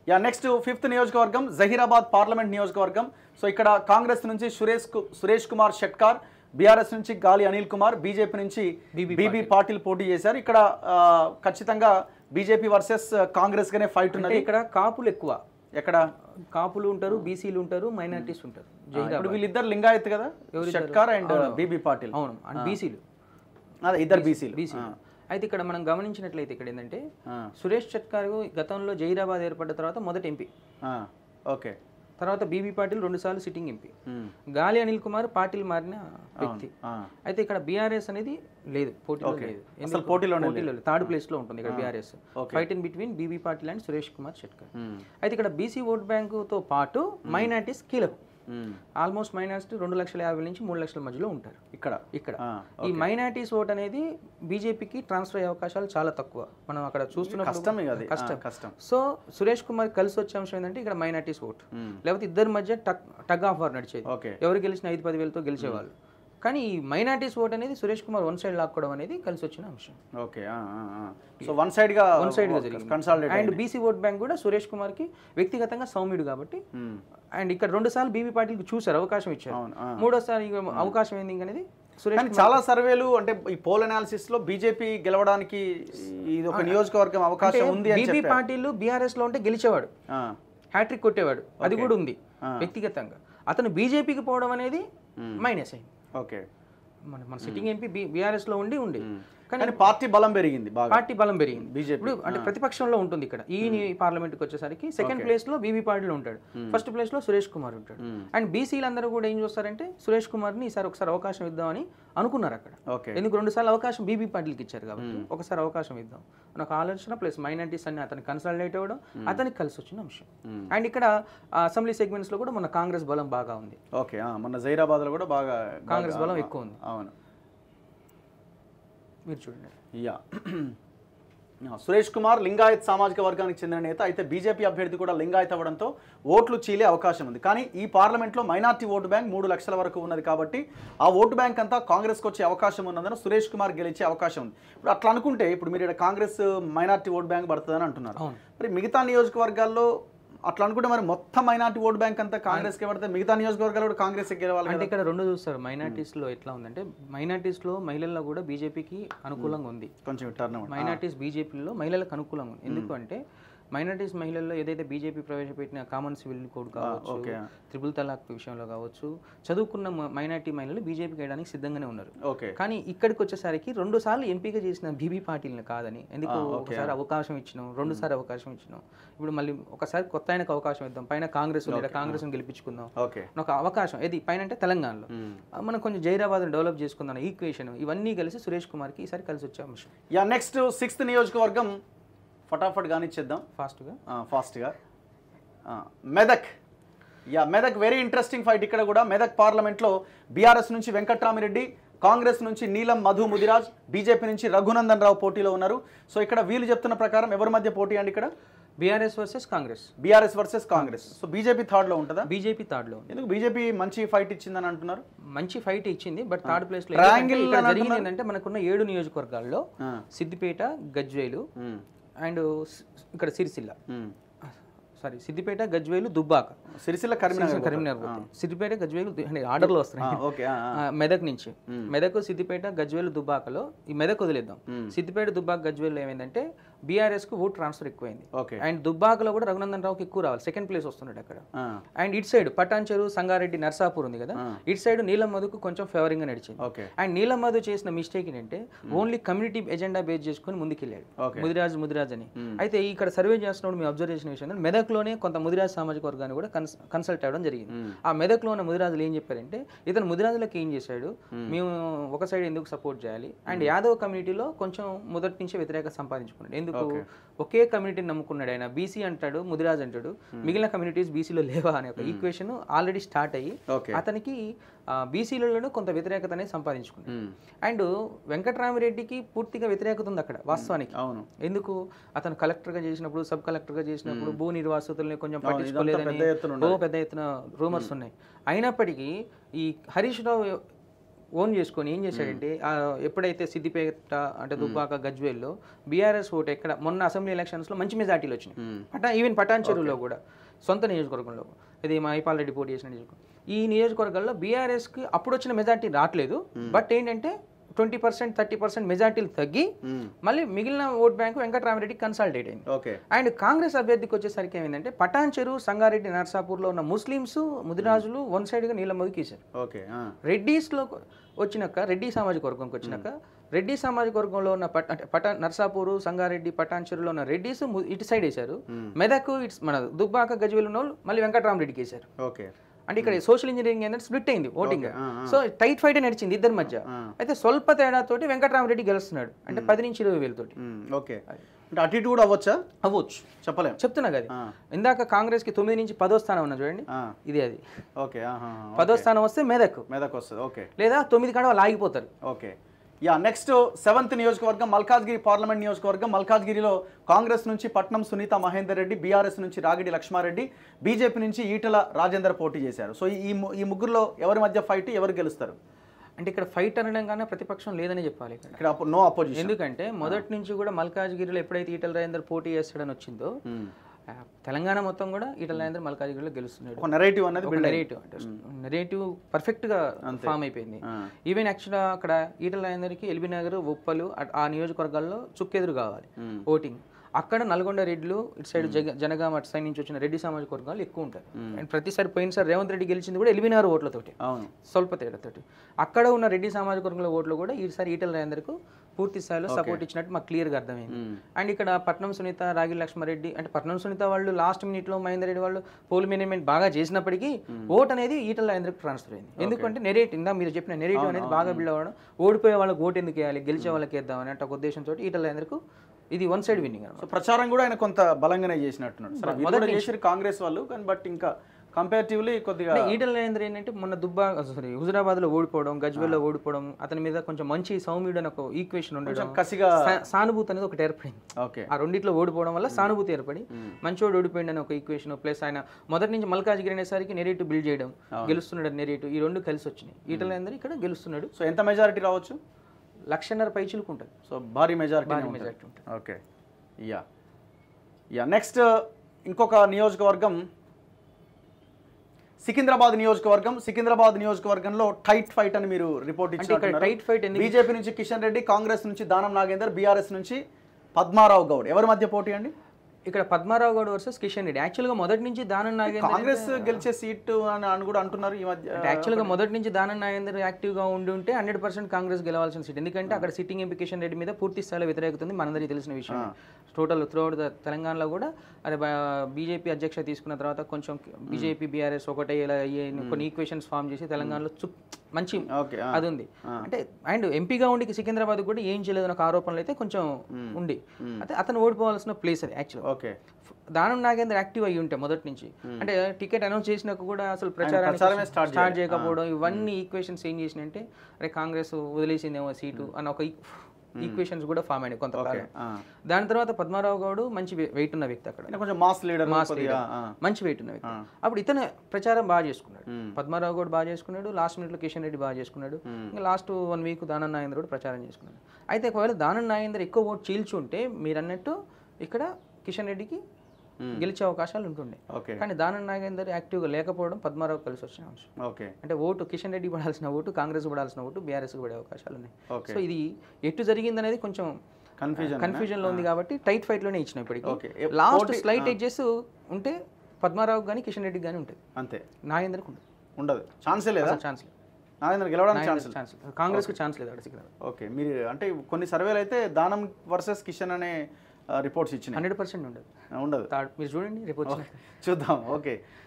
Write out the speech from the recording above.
Yeah next fifth నియోజకవర్గం Zaheerabad parliament నియోజకవర్గం so ఇక్కడ కాంగ్రెస్ నుంచి సురేష్ కు- సురేష్ కుమార్ షెట్కార్ బీఆర్ఎస్ నుంచి గాలి అనిల్ కుమార్ బీజేపీ నుంచి బీబీ బీబీ పాటిల్ పోటీ చేశారు ఇక్కడ ఆ, ఖచ్చితంగా బీజేపీ వర్సెస్ కాంగ్రెస్ గానే ఫైట్ అంటే ఉన్నది ఇక్కడ కాపులు ఎక్కువ ఎక్కడ కాపులు ఉంటారు బీసీలు ఉంటారు మైనారిటీస్ ఉంటారు ఇప్పుడు వీళ్ళిద్దరు లింగాయత్ కదా షెట్కార్ అండ్ బీబీ పాటిల్ అవును అండ్ బీసీలు అదే ఇద్దరు బీసీలు బీసీలు అయితే ఇక్కడ మనం గమనించినట్లయితే ఇక్కడ ఏంటంటే ఆ. సురేష్ షెట్కార్ గతంలో జైరాబాద్ ఏర్పడ్డ తర్వాత మొదటి ఎంపీ ఓకే తర్వాత బీబీ పాటిల్ రెండుసార్లు సిట్టింగ్ ఎంపీ గాలి అనిల్ కుమార్ పాటిల్ మారిన వ్యక్తి అయితే ఇక్కడ బీఆర్ఎస్ అనేది లేదు పోటీలో లేదు అసలు పోటీలోనే పోటీలో లేదు థర్డ్ ప్లేస్ లో ఉంటుంది ఇక్కడ BRS fight in between BB Patil and Suresh Kumar Shetkar అయితే ఇక్కడ బీసీ ఓట్ బ్యాంకుతో పాటు మైనార్టీస్ కీలకం ఆల్మోస్ట్ మైనార్టీ రెండు లక్షల యాభై నుంచి మూడు లక్షల మధ్యలో ఉంటారు ఇక్కడ ఇక్కడ ఆ, ఈ మైనార్టీస్ ఓట్ అనేది బీజేపీకి ట్రాన్స్ఫర్ అయ్యే అవకాశాలు చాలా తక్కువ మనం అక్కడ చూస్తున్నప్పుడు కష్టం ఇక అది ఆ, కష్టం కష్టం సో సురేష్ కుమార్ కలిసి వచ్చే అంశం ఏంటంటే ఇక్కడ మైనార్టీస్ ఓట్ లేకపోతే ఇద్దరి మధ్య టగ్ టగ్ ఆఫ్ వార్ నడిచేది ఓకే ఎవరు గెలిచిన ఐదు పది వేలతో గెలిచేవాళ్ళు కానీ ఈ మైనార్టీస్ ఓట్ అనేది సురేష్ కుమార్ వన్ సైడ్ లాక్కోవడం అనేది కలిసి వచ్చిన అంశం ఓకే సో వన్ సైడ్ గా వన్ సైడ్ గా జరిగింది consolidate and BC vote bank కూడా సురేష్ కుమార్ కి వ్యక్తిగతంగా సౌమ్యుడు కాబట్టి అండ్ ఇక్కడ రెండు సార్లు బీబీ పాటిల్కి చూసారు అవకాశం ఇచ్చారు అవును, ఆ. మూడోసారి ఇక అవకాశం ఏంది అనేది సురేష్ కానీ చాలా సర్వేలు అంటే ఈ పోల్ అనాలిసిస్ లో బీజేపీ గెలవడానికి ఇది ఒక నియోజకవర్గం అవకాశం ఉంది అని బీబీ పాటిల్ బీఆర్ఎస్ లో ఉంటే గెలిచేవాడు ఆ, హ్యాట్రిక్ కొట్టేవాడు అది కూడా ఉంది వ్యక్తిగతంగా అతను బీజేపీకి పోవడం అనేది మైనస్ అయింది ఓకే మన మన సిట్టింగ్ ఎంపీ బీఆర్ఎస్ లో ఉండి ఉండి కానీ కానీ పార్టీ బలం పెరిగింది బాగా పార్టీ బలం పెరిగింది బీజేపీ ఇప్పుడు అంటే ప్రతిపక్షంలో ఉంటుంది ఇక్కడ ఈ పార్లమెంట్కి వచ్చేసరికి సెకండ్ ప్లేస్ లో బీబీ పాటిల్ ఉంటాడు ఫస్ట్ ప్లేస్ లో సురేష్ కుమార్ ఉంటాడు అండ్ బీసీలు అందరూ కూడా ఏం చూస్తారంటే సురేష్ కుమార్ ని ఈసారి ఒకసారి అవకాశం ఇద్దామని అనుకున్నారు అక్కడ ఓకే ఎందుకు రెండు సార్లు అవకాశం బీబీ పాటిల్కి ఇచ్చారు కాబట్టి ఒకసారి అవకాశం ఇద్దాం నాకు ఆలోచన ప్లస్ మైనార్టీస్ అన్ని అతనికి కన్సల్టేట్ అవ్వడం అతనికి కలిసి వచ్చిన అంశం అండ్ ఇక్కడ అసెంబ్లీ సెగ్మెంట్స్ లో కూడా మన కాంగ్రెస్ బలం బాగా ఉంది ఓకే ఆ, మొన్న జైరాబాద్ లో కూడా బాగా కాంగ్రెస్ బలం ఎక్కువ ఉంది అవును మీరు చూడండి యా ఆ, సురేష్ కుమార్ లింగాయత్ సామాజిక వర్గానికి చెందిన నేత అయితే బీజేపీ అభ్యర్థి కూడా లింగాయత్ అవ్వడంతో ఓట్లు చీలే అవకాశం ఉంది కానీ ఈ పార్లమెంట్లో మైనార్టీ ఓటు బ్యాంక్ మూడు లక్షల వరకు ఉన్నది కాబట్టి ఆ ఓటు బ్యాంక్ అంతా కాంగ్రెస్కి వచ్చే అవకాశం ఉన్నందున సురేష్ కుమార్ గెలిచే అవకాశం ఉంది ఇప్పుడు అట్లా అనుకుంటే ఇప్పుడు మీరు ఇక్కడ కాంగ్రెస్ మైనార్టీ ఓటు బ్యాంక్ పడుతుందని అంటున్నారు అవును. మరి మిగతా నియోజకవర్గాల్లో అట్లా అనుకుంటే మరి మొత్తం మైనార్టీ ఓటు బ్యాంక్ అంతా కాంగ్రెస్కే పడితే మిగతా నియోజకవర్గాలు కూడా కాంగ్రెస్ గెలవాలి అంటే ఇక్కడ రెండు చూస్తారు మైనార్టీస్ లో ఎట్లా ఉందంటే మైనార్టీస్ లో మహిళల్లో కూడా బీజేపీకి అనుకూలంగా ఉంది కొంచెం టర్న్ మైనార్టీస్ బీజేపీలో మహిళలకు అనుకూలంగా ఉంది ఎందుకు అంటే మైనార్టీస్ మహిళల్లో ఏదైతే బీజేపీ ప్రవేశపెట్టిన కామన్ సివిల్ కోడ్ కావచ్చు ఓకే. త్రిబుల్ తలాక్ విషయంలో కావచ్చు చదువుకున్న మైనార్టీ మహిళలు బీజేపీకి వేయడానికి సిద్ధంగానే ఉన్నారు ఓకే కానీ ఇక్కడికి వచ్చేసరికి రెండు సార్లు ఎంపిక చేసిన బీబీ పాటిల్ని కాదని ఎందుకు ఒకసారి అవకాశం ఇచ్చినాం రెండు సార్లు అవకాశం ఇచ్చినాం ఇప్పుడు మళ్ళీ ఒకసారి కొత్త ఆయనకు అవకాశం ఇద్దాం పైన కాంగ్రెస్ ఉంది కాంగ్రెస్ గెలిపించుకుందాం ఓకే ఒక అవకాశం ఏది పైన అంటే తెలంగాణలో మనం కొంచెం జైరాబాద్ డెవలప్ చేసుకుందాం ఈక్వేషన్ ఇవన్నీ కలిసి సురేష్ కుమార్కి ఈసారి కలిసి వచ్చే అంశం యా నెక్స్ట్ సిక్స్త్ నియోజకవర్గం ఫటాఫట్ కానిచ్చేద్దాం ఫాస్ట్గా ఆ, ఫాస్ట్గా ఆ, Medak yeah Medak very interesting fight ఇక్కడ కూడా మెదక్ పార్లమెంట్లో బీఆర్ఎస్ నుంచి వెంకట్రామిరెడ్డి కాంగ్రెస్ నుంచి నీలం మధు ముదిరాజ్ బీజేపీ నుంచి రఘునందన్ రావు పోటీలో ఉన్నారు సో ఇక్కడ వీళ్ళు చెప్తున్న ప్రకారం ఎవరి మధ్య పోటీ అండి ఇక్కడ BRS versus Congress BRS versus Congress so BJP థర్డ్లో ఉంటుందా బీజేపీ థర్డ్లో ఉంది ఎందుకు బీజేపీ మంచి ఫైట్ ఇచ్చిందని అంటున్నారు మంచి ఫైట్ ఇచ్చింది బట్ థర్డ్ ప్లేస్ లో Triangle ఎందుకంటే ఇక్కడ అని జరిగింది ఏంటంటే మనకున్న ఏడు నియోజకవర్గాల్లో ఆ. సిద్దిపేట గజ్వేలు మ్మ్. అండ్ ఇక్కడ సిరిసిల్ల మ్మ్. సారీ సిద్దిపేట గజ్వేలు దుబ్బాక సిరిసిల్ల కరీంనగర్ కరీంనగర్ పోతే. సిద్దిపేట గజ్వేలు దు- అంటే ఆర్డర్లో వస్తున్నాయి ఓకే ఆ, ఆ. ఆ, మెదక్ నుంచి మెదక్ సిద్దిపేట గజ్వేల్ దుబ్బాకలో ఈ మెదక్ వదిలేద్దాం సిద్దిపేట దుబ్బాక గజ్వేల్ ఏమైందంటే బీఆర్ఎస్ కు ఓట్ ట్రాన్స్ఫర్ ఎక్కువైంది ఓకే అండ్ దుబ్బాకలో కూడా రఘునందన్ రావుకి ఎక్కువ రావాలి సెకండ్ ప్లేస్ వస్తున్నాడు అక్కడ ఆ, and it side Patancheru Sangareddy Narsapur ఉంది కదా ఇట్ సైడ్ నీలం మధుకు కొంచెం ఫేవరింగ్ గా నడిచింది ఓకే అండ్ నీలం మధు చేసిన మిస్టేక్ ఏంటంటే ఓన్లీ కమ్యూనిటీ ఎజెండా బేస్ చేసుకుని ముందుకెళ్ళాడు Okay. ముదిరాజ్ ముదిరాజ్ అని అయితే ఇక్కడ సర్వే చేస్తున్నప్పుడు మీ అబ్జర్వ్ చేసిన విషయం ఏంటంటే మెదక్లోనే కొంత ముదిరాజ్ సామాజిక వర్గాన్ని కూడా కన్స్ కన్సల్ట్ అవ్వడం జరిగింది ఆ మెదక్లో ఉన్న ముదిరాజులు ఏం చెప్పారంటే ఇతను ముదిరాజులకు ఏం చేశాడు మేము ఒక సైడ్ ఎందుకు సపోర్ట్ చేయాలి అండ్ యాదవ్ కమ్యూనిటీలో కొంచెం మొదటి నుంచి వ్యతిరేక సంపాదించుకున్నాడు ఎందుకు ఒకే కమ్యూనిటీని నమ్ముకున్నాడు ఆయన బీసీ అంటాడు ముదిరాజ్ అంటాడు మిగిలిన కమ్యూనిటీస్ బీసీలో లేవా అనే ఒక ఈక్వేషన్ ఆల్రెడీ స్టార్ట్ అయ్యి ఓకే అతనికి బీసీలలో కొంత వ్యతిరేకత అనేది సంపాదించుకున్నాడు మ్మ్. అండ్ వెంకటరామిరెడ్డికి పూర్తిగా వ్యతిరేకత ఉంది అక్కడ వాస్తవానికి అవును ఎందుకు అతను కలెక్టర్గా చేసినప్పుడు సబ్ కలెక్టర్గా చేసినప్పుడు భూ నిర్వాసితుల్ని కొంచెం పెద్ద పట్టించుకోలేదని ఎత్తున ఓ పెద్ద ఎత్తున రూమర్స్ ఉన్నాయి అయినప్పటికీ ఈ హరీష్ రావు ఓన్ చేసుకొని ఏం చేశాడంటే ఆ, ఎప్పుడైతే సిద్దిపేట అంటే దుబ్బాక గజ్వేల్లో బీఆర్ఎస్ ఓటు ఎక్కడ మొన్న అసెంబ్లీ ఎలక్షన్స్లో మంచి మెజార్టీలు వచ్చినాయి పటా ఈవెన్ పటాన్ చెరువులో కూడా సొంత నియోజకవర్గంలో ఇది మైపాల్ రెడ్డి పోటీ చేసిన నియోజకవర్గం ఈ నియోజకవర్గాల్లో బీఆర్ఎస్కి అప్పుడు వచ్చిన మెజార్టీ రావట్లేదు బట్ ఏంటంటే ట్వంటీ పర్సెంట్ థర్టీ పర్సెంట్ మెజార్టీలు తగ్గి మళ్ళీ మిగిలిన ఓట్ బ్యాంకు వెంకటరామరెడ్డి కన్సల్టేట్ అయింది ఓకే అండ్ కాంగ్రెస్ అభ్యర్థికి వచ్చేసరికి ఏమైందంటే పటాన్ చెరువు సంగారెడ్డి నర్సాపూర్లో ఉన్న ముస్లిమ్స్ ముదిరాజులు వన్ సైడ్గా నీళ్ళ మొదికేశారు ఓకే ఆ. రెడ్డీస్లో వచ్చినాక రెడ్డి సామాజిక వర్గంకి వచ్చినాక రెడ్డి సామాజిక వర్గంలో ఉన్న పట అంటే పటాన్ నర్సాపూరు సంగారెడ్డి పటాన్ చెరువులో ఉన్న రెడ్డీస్ ము- ఇటు సైడ్ వేశారు మెదక్ ఇట్స్ మన దుబ్బాక గజ్వేల్ ఉన్న వాళ్ళు మళ్ళీ వెంకటరామరెడ్డికి వేశారు ఓకే అంటే ఇక్కడ సోషల్ ఇంజనీరింగ్ ఏంటంటే స్ప్లిట్ అయింది ఓటింగ్ సో టైట్ ఫైట్ నడిచింది ఇద్దరి మధ్య అయితే స్వల్ప తేడాతోటి వెంకటరామరెడ్డి గెలుస్తున్నాడు అంటే పది నుంచి ఇరవై వేలతోటి ఉమ్, ఓకే అంటే అటు ఇటు కూడా అవ్వచ్చా అవ్వచ్చు చెప్పలేం చెప్తున్నా కదా ఆ. ఇందాక కాంగ్రెస్ కి తొమ్మిది నుంచి పదో స్థానం ఉన్నా చూడండి ఆ, ఇది అది ఓకే ఆహా, పదో స్థానం వస్తే మెదక్ మెదక్ వస్తుంది ఓకే లేదా తొమ్మిది కాడ వాళ్ళు ఆగిపోతారు ఓకే యా నెక్స్ట్ సెవెంత్ నియోజకవర్గం మల్కాజ్గిరి పార్లమెంట్ నియోజకవర్గం మల్కాజ్గిరిలో కాంగ్రెస్ నుంచి పట్నం సునీత మహేందర్ రెడ్డి బీఆర్ఎస్ నుంచి రాగిడి లక్ష్మారెడ్డి బీజేపీ నుంచి ఈటల రాజేందర్ పోటీ చేశారు సో ఈ ము- ఈ ముగ్గురులో ఎవరి మధ్య ఫైట్ ఎవరు గెలుస్తారు అంటే ఇక్కడ ఫైట్ అనడం కన్నా ప్రతిపక్షం లేదని చెప్పాలి ఇక్కడ ఇక్కడ నో అపోజిషన్ ఎందుకంటే మొదటి నుంచి కూడా మల్కాజ్గిరిలో ఎప్పుడైతే ఈటల రాజేందర్ పోటీ చేస్తాడని వచ్చిందో ఆ, తెలంగాణ మొత్తం కూడా ఈటల రాజేందర్ మల్కాజ్గిరిలో గెలుస్తున్నాడు ఒక నెరేటివ్ అనేది ఒక build అయింది. నెరేటివ్ అంటే నెరేటివ్ పర్ఫెక్ట్ గా ఫామ్ అయిపోయింది ఆ. ఈవెన్ యాక్చువల్గా అక్కడ ఈటల రాజేందర్కి ఎల్బీ నగర్ ఉప్పలు అట్- ఆ నియోజకవర్గాల్లో చుక్కెదురు కావాలి ఓటింగ్ అక్కడ నల్గొండ రెడ్లు ఇటు సైడ్ జగ జనగామ అటు సైడ్ నుంచి వచ్చిన రెడ్డి సామాజిక వర్గాలు ఎక్కువ ఉంటారు అండ్ ప్రతిసారి పోయినసారి రేవంత్ రెడ్డి గెలిచింది కూడా ఎల్బీ నగర్ ఓట్లతోటి అవును స్వల్ప తేడాతోటి అక్కడ ఉన్న రెడ్డి సామాజిక వర్గంలో ఓట్లు కూడా ఈసారి ఈటల రాజేందర్కు పూర్తి స్థాయిలో సపోర్ట్ ఇచ్చినట్టు మాకు క్లియర్గా అర్థమైంది అండ్ ఇక్కడ పట్నం సునీత రాగి లక్ష్మారెడ్డి అంటే పట్నం సునీత వాళ్ళు లాస్ట్ మినిట్లో మహేందర్ రెడ్డి వాళ్ళు పోల్ మేనేజ్మెంట్ బాగా చేసినప్పటికీ ఓట్ అనేది ఈటల రాజేందర్కి ట్రాన్స్ఫర్ అయింది ఎందుకంటే నెరేటివ్ ఇందా మీరు చెప్పిన నెరేటివ్ అనేది బాగా బిల్డ్ అవ్వడం ఓడిపోయే వాళ్ళకి ఓటు ఎందుకు వేయాలి గెలిచే వాళ్ళకి వేద్దామని అంటే ఒక ఉద్దేశంతో ఈటల రాజేందర్కు ఇది వన్ సైడ్ విన్నింగ్ అనమాట సో ప్రచారం కూడా ఆయన కొంత బలంగానే చేసినట్టున్నాడు సరే వీళ్ళు కూడా చేసారు కాంగ్రెస్ వాళ్ళు కానీ బట్ ఇంకా కంపారిటివ్లీ కొద్దిగా అంటే ఈటల రాజేంద్ర ఏంటంటే మొన్న దుబ్బా సారీ హుజురాబాద్లో ఓడిపోవడం గజ్వేల్లో ఓడిపోవడం అతని మీద కొంచెం మంచి సౌమ్యుడు అని ఒక ఈక్వేషన్ ఉండడం కసిగా సా- సానుభూతి అనేది ఒకటి ఏర్పడింది ఓకే ఆ రెండిట్లో ఓడిపోవడం వల్ల సానుభూతి ఏర్పడి మంచోడు ఓడిపోయింది అని ఒక ఈక్వేషన్ ప్లస్ ఆయన మొదటి నుంచి మల్కాజ్గిరి అనేసరికి నెరేటివ్ బిల్డ్ చేయడం గెలుస్తున్నాడు నెరేటివ్ ఈ రెండు కలిసి వచ్చినాయి ఈటల రాజేంద్ర ఇక్కడ గెలుస్తున్నాడు సో ఎంత మెజారిటీ రావచ్చు లక్షన్నర పైచులకు ఉంటుంది సో భారీ మెజారిటీ భారీ మెజారిటీ ఉంటుంది ఓకే యా యా నెక్స్ట్ ఇంకొక నియోజకవర్గం సికింద్రాబాద్ నియోజకవర్గం సికింద్రాబాద్ నియోజకవర్గంలో టైట్ ఫైట్ అని మీరు రిపోర్ట్ అంటే ఇక్కడ ఇచ్చారు టైట్ ఫైట్ ఎందుకు బీజేపీ నుంచి కిషన్ రెడ్డి కాంగ్రెస్ నుంచి దానం నాగేందర్ బీఆర్ఎస్ నుంచి పద్మారావు గౌడ్ ఎవరి మధ్య పోటీ అండి ఇక్కడ పద్మారావు గౌడ్ వర్సెస్ కిషన్ రెడ్డి యాక్చువల్గా మొదటి నుంచి దానం నాగేంద్ర కాంగ్రెస్ గెలిచే సీటు అని అని కూడా అంటున్నారు ఈ మధ్య అంటే యాక్చువల్గా మొదటి నుంచి దానం నాగేందర్ యాక్టివ్గా ఉండి ఉంటే హండ్రెడ్ పర్సెంట్ కాంగ్రెస్ గెలవాల్సిన సీట్ ఎందుకంటే అక్కడ సిట్టింగ్ ఎంపీ కిషన్ రెడ్డి మీద పూర్తి స్థాయిలో వ్యతిరేకత ఉంది మనందరికీ తెలిసిన విషయం టోటల్ త్రూఅవుట్ ద తెలంగాణలో కూడా అదే బీజేపీ అధ్యక్ష తీసుకున్న తర్వాత కొంచెం బీజేపీ బీఆర్ఎస్ ఒకటే ఇలా అయ్యే కొన్ని ఈక్వేషన్స్ ఫామ్ చేసి తెలంగాణలో చు మంచి ఓకే అది ఉంది అంటే అండ్ ఎంపీగా ఉండి సికింద్రాబాద్ కూడా ఏం చేయలేదు ఒక ఆరోపణలు అయితే కొంచెం ఉంది అయితే అతను ఓడిపోవాల్సిన ప్లేస్ అది actual okay Danam Nagender active అయ్యి ఉంటే మొదటి నుంచి అంటే టికెట్ అనౌన్స్ చేసినాక కూడా అసలు ప్రచారానికి ప్రచారమే start స్టార్ట్ చేయకపోవడం ఇవన్నీ ఈక్వేషన్స్ ఏం చేసినాయంటే అరే కాంగ్రెస్ వదిలేసిందేమో సీటు అన్న ఒక ఈక్వేషన్స్ కూడా ఫామ్ అయినాయి కొంతకాలం ఆ. దాని తర్వాత పద్మారావు గౌడ్ మంచి వెయిట్ ఉన్న వ్యక్తి అక్కడ ఈయన కొంచెం మాస్ లీడర్ మాస్ కొద్దిగా ఆ. మంచి వెయిట్ ఉన్న వ్యక్తి అప్పుడు ఇతను ప్రచారం బాగా చేసుకున్నాడు పద్మారావు గౌడ్ బాగా చేసుకున్నాడు లాస్ట్ మినిట్లో కిషన్ రెడ్డి బాగా చేసుకున్నాడు ఇంకా లాస్ట్ వన్ వీక్ దానం నాగేంద్ర కూడా ప్రచారం చేసుకున్నాడు అయితే ఒకవేళ దానం నాగేంద్ర ఎక్కువ ఓటు చీల్చుంటే మీరు అన్నట్టు ఇక్కడ కిషన్ రెడ్డికి గెలిచే అవకాశాలు ఉంటుండే ఓకే కానీ దానం నాగేందర్ యాక్టివ్గా లేకపోవడం పద్మారావు కలిసి వచ్చిన అంశం ఓకే అంటే ఓటు కిషన్ రెడ్డి పడాల్సిన ఓటు కాంగ్రెస్ పడాల్సిన ఓటు బీఆర్ఎస్ పడే అవకాశాలు ఉన్నాయి ఓకే సో ఇది ఎటు జరిగింది అనేది కొంచెం కన్ఫ్యూజన్ కన్ఫ్యూజన్ లో ఉంది కాబట్టి టైట్ ఫైట్ లోనే ఇచ్చిన ఇప్పటికి ఓకే. ఏ- లాస్ట్ పోటీ- స్లైట్ ఎడ్జెస్ ఉంటే పద్మారావు కానీ కిషన్ రెడ్డికి కానీ ఉంటుంది అంతే నాగేందర్కి ఉంటుంది ఉండదు ఛాన్సే లేదా ఛాన్స్ లేదు నాగేంద్ర గెలవడానికి ఛాన్స్ ఛాన్స్ లేదు కాంగ్రెస్కి ఛాన్స్ లేదు అక్కడ సిగ్నల్ ఓకే మీరు అంటే కొన్ని సర్వేలు అయితే దానం వర్సెస్ కిషన్ అనే రిపోర్ట్స్ ఇచ్చినాయి హండ్రెడ్ పర్సెంట్ ఉండదు ఉండదు థర్డ్ మీరు చూడండి రేపు వచ్చిన చూద్దాం ఓకే